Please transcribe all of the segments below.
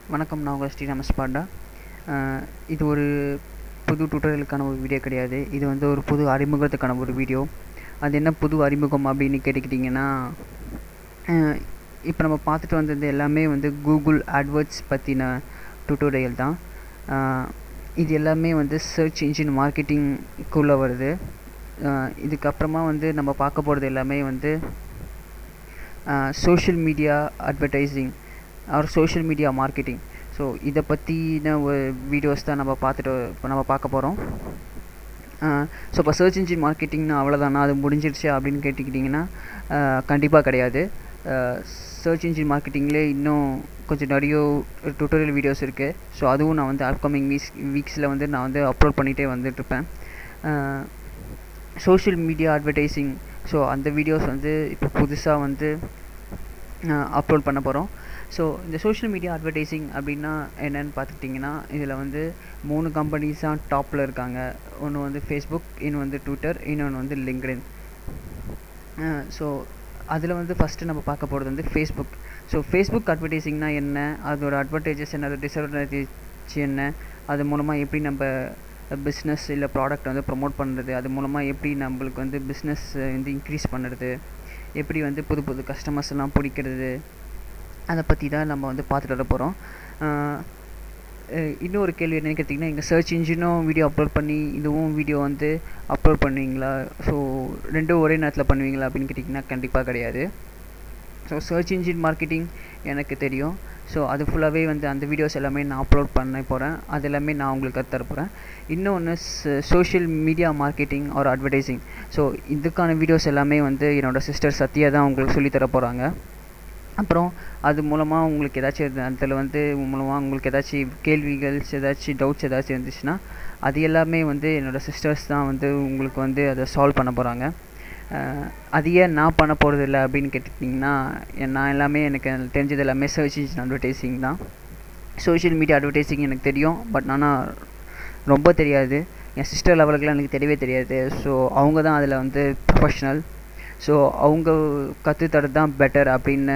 வணக்கம் நான் உங்கள் ஸ்ரீ ரமேஷ் பாண்டா இது ஒரு புது டுட்டோரியலுக்கான ஒரு வீடியோ கிடையாது இது வந்து ஒரு புது அறிமுகத்துக்கான ஒரு வீடியோ அது என்ன புது அறிமுகம் அப்படின்னு கேட்டுக்கிட்டிங்கன்னா இப்போ நம்ம பார்த்துட்டு வந்தது எல்லாமே வந்து கூகுள் ஆட்வர்ட்ஸ் பற்றின டுட்டோரியல் தான் இது எல்லாமே வந்து சர்ச் இன்ஜின் மார்க்கெட்டிங்குள்ளே வருது இதுக்கப்புறமா வந்து நம்ம பார்க்க போகிறது எல்லாமே வந்து social media advertising or social media marketing so இதை பற்றின ஒரு வீடியோஸ் தான் நம்ம பார்த்துட்டு இப்போ நம்ம பார்க்க போகிறோம் ஸோ இப்போ சர்ச் இன்ஜின் மார்க்கெட்டிங்னா அவ்வளோதானா அது முடிஞ்சிருச்சு அப்படின்னு கேட்டுக்கிட்டிங்கன்னா கண்டிப்பாக கிடையாது சர்ச் இன்ஜின் மார்க்கெட்டிங்லே இன்னும் கொஞ்சம் நிறைய டுட்டோரியல் வீடியோஸ் இருக்குது ஸோ அதுவும் நான் வந்து அப்கமிங் வீக்ஸ் வீக்ஸில் வந்து நான் வந்து அப்லோட் பண்ணிகிட்டே வந்துட்டுருப்பேன் சோஷியல் மீடியா அட்வர்டைஸிங் ஸோ அந்த வீடியோஸ் வந்து இப்போ புதுசாக வந்து அப்லோட் பண்ண போகிறோம் ஸோ இந்த சோஷியல் மீடியா அட்வர்டைஸிங் அப்படின்னா என்னென்னு பார்த்துக்கிட்டிங்கன்னா இதில் வந்து மூணு கம்பெனிஸ் தான் டாப்பில் இருக்காங்க ஒன்று வந்து ஃபேஸ்புக் இன்னொன்று வந்து ட்விட்டர் இன்னொன்று வந்து லிங்க்டின் ஸோ அதில் வந்து ஃபஸ்ட்டு நம்ம பார்க்க போகிறது வந்து ஃபேஸ்புக் ஸோ ஃபேஸ்புக் அட்வர்டைஸிங்னா என்ன அதோட அட்வான்டேஜஸ் என்ன அதோட டிஸ்அட்வான்டேஜ் என்ன அது மூலமாக எப்படி நம்ம பிஸ்னஸ் இல்லை ப்ராடக்ட் வந்து ப்ரொமோட் பண்ணுறது அது மூலமாக எப்படி நம்மளுக்கு வந்து பிஸ்னஸ் வந்து இன்க்ரீஸ் பண்ணுறது எப்படி வந்து புது புது கஸ்டமர்ஸ் எல்லாம் பிடிக்கிறது அதை பற்றி தான் நம்ம வந்து பார்த்துட்டு வர போகிறோம் இன்னொரு கேள்வி என்னென்னு கேட்டிங்கன்னா இங்கே சர்ச் இன்ஜினும் வீடியோ அப்லோட் பண்ணி இதுவும் வீடியோ வந்து அப்லோட் பண்ணுவீங்களா ஸோ ரெண்டும் ஒரே நேரத்தில் பண்ணுவீங்களா அப்படின்னு கேட்டிங்கன்னா கண்டிப்பாக கிடையாது ஸோ சர்ச் இன்ஜின் மார்க்கெட்டிங் எனக்கு தெரியும் ஸோ அது ஃபுல்லாகவே வந்து அந்த வீடியோஸ் எல்லாமே நான் அப்லோட் பண்ண போகிறேன் அது எல்லாமே நான் உங்களுக்கு கற்றுத்தர போகிறேன் இன்னொன்று சோஷியல் மீடியா மார்க்கெட்டிங் ஒரு அட்வர்டைஸிங் ஸோ இதுக்கான வீடியோஸ் எல்லாமே வந்து என்னோடய சிஸ்டர் சத்யா தான் உங்களுக்கு சொல்லித்தர போகிறாங்க அப்புறம் அது மூலமாக உங்களுக்கு ஏதாச்சும் அதில் வந்து மூலமாக உங்களுக்கு ஏதாச்சும் கேள்விகள் ஏதாச்சும் டவுட்ஸ் ஏதாச்சும் இருந்துச்சுன்னா அது எல்லாமே வந்து என்னோடய சிஸ்டர்ஸ் தான் வந்து உங்களுக்கு வந்து அதை சால்வ் பண்ண போகிறாங்க அது ஏன் நான் பண்ண போகிறது இல்லை அப்படின்னு கேட்டுட்டிங்கன்னா நான் எல்லாமே எனக்கு தெரிஞ்சது எல்லாமே சர்ச் இன்ஜின் அட்வர்டைஸிங் தான் சோஷியல் மீடியா அட்வர்டைஸிங் எனக்கு தெரியும் பட் ஆனால் ரொம்ப தெரியாது என் சிஸ்டர் லெவலுக்குலாம் எனக்கு தெரியவே தெரியாது ஸோ அவங்க தான் அதில் வந்து ப்ரொஃபஷ்னல் ஸோ அவங்க கற்றுத்தரது தான் பெட்டர் அப்படின்னு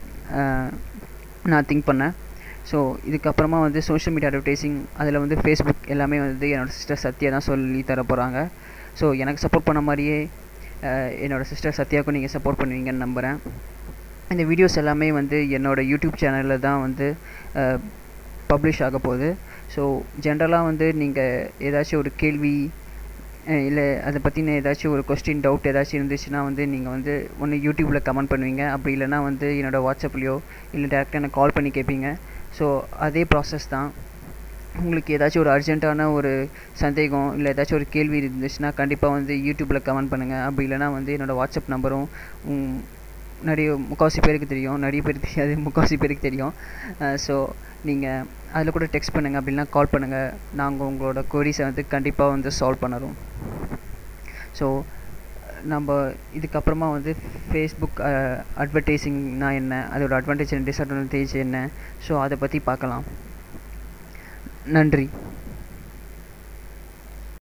நான் திங்க் பண்ணேன் ஸோ இதுக்கப்புறமா வந்து சோஷியல் மீடியா அட்வர்டைஸிங் அதில் வந்து ஃபேஸ்புக் எல்லாமே வந்து என்னோடய சிஸ்டர் சத்யா தான் சொல்லி தர போகிறாங்க ஸோ எனக்கு சப்போர்ட் பண்ண மாதிரியே என்னோடய சிஸ்டர் சத்யாவுக்கும் நீங்கள் சப்போர்ட் பண்ணுவீங்கன்னு நம்புகிறேன் இந்த வீடியோஸ் எல்லாமே வந்து என்னோடய யூடியூப் சேனலில் தான் வந்து பப்ளிஷ் ஆக போகுது ஸோ ஜென்ரலாக வந்து நீங்கள் ஏதாச்சும் ஒரு கேள்வி இல்லை அதை பற்றின ஏதாச்சும் ஒரு கொஸ்டின் டவுட் ஏதாச்சும் இருந்துச்சுன்னா வந்து நீங்கள் வந்து ஒன்று யூடியூப்பில் கமெண்ட் பண்ணுவீங்க அப்படி இல்லைனா வந்து என்னோடய வாட்ஸ்அப்லேயோ இல்லை டேரெக்டாக எனக்கு கால் பண்ணி கேட்பீங்க ஸோ அதே ப்ராசஸ் தான் உங்களுக்கு ஏதாச்சும் ஒரு அர்ஜென்ட்டான ஒரு சந்தேகம் இல்லை ஏதாச்சும் ஒரு கேள்வி இருந்துச்சுன்னா கண்டிப்பாக வந்து யூடியூப்பில் கமெண்ட் பண்ணுங்கள் அப்படி இல்லைனா வந்து என்னோடய வாட்ஸ்அப் நம்பரும் நிறைய முக்கால்வாசி பேருக்கு தெரியும் நிறைய பேருக்கு தெரியாது முக்கால்வாசி பேருக்கு தெரியும் ஸோ நீங்கள் அதில் கூட டெக்ஸ்ட் பண்ணுங்கள் அப்படின்னா கால் பண்ணுங்கள் நாங்கள் உங்களோட கொரிஸை வந்து கண்டிப்பாக வந்து சால்வ் பண்ணுறோம் ஸோ நம்ம இதுக்கப்புறமா வந்து ஃபேஸ்புக் அட்வர்டைஸிங்னா என்ன அதோட அட்வான்டேஜ் அண்ட் டிஸ்அட்வான்டேஜ் என்ன ஸோ அதை பற்றி பார்க்கலாம் நன்றி